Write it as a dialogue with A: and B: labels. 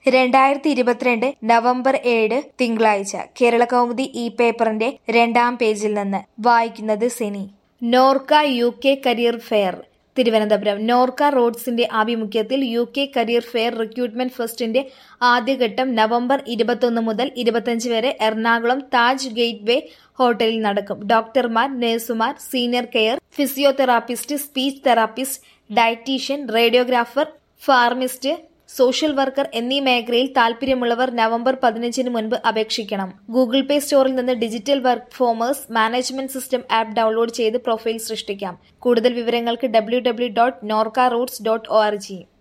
A: രണ്ടായിരത്തി ഇരുപത്തിരണ്ട് നവംബർ ഏഴ് തിങ്കളാഴ്ച കേരളകൗമുദി ഈ പേപ്പറിന്റെ രണ്ടാം പേജിൽ നിന്ന് വായിക്കുന്നത് Sini Norka U K career fair Thiruvananthapuram Norka റോഡ്സിന്റെ ആഭിമുഖ്യത്തിൽ U K career fair recruitment ഫെസ്റ്റിന്റെ ആദ്യഘട്ടം നവംബർ ഇരുപത്തൊന്ന് മുതൽ ഇരുപത്തഞ്ച് വരെ എറണാകുളം താജ് ഗേറ്റ് വേ ഹോട്ടലിൽ നടക്കും ഡോക്ടർമാർ നഴ്സുമാർ senior care physiotherapist speech therapist dietician radiographer pharmacist social worker എന്നീ മേഖലയിൽ താൽപര്യമുള്ളവർ നവംബർ പതിനഞ്ചിന് മുൻപ് അപേക്ഷിക്കണം ഗൂഗിൾ പേ സ്റ്റോറിൽ നിന്ന് digital work formers management system app download ചെയ്ത് പ്രൊഫൈൽ സൃഷ്ടിക്കാം കൂടുതൽ വിവരങ്ങൾക്ക് W W dot Norka Roots dot O R G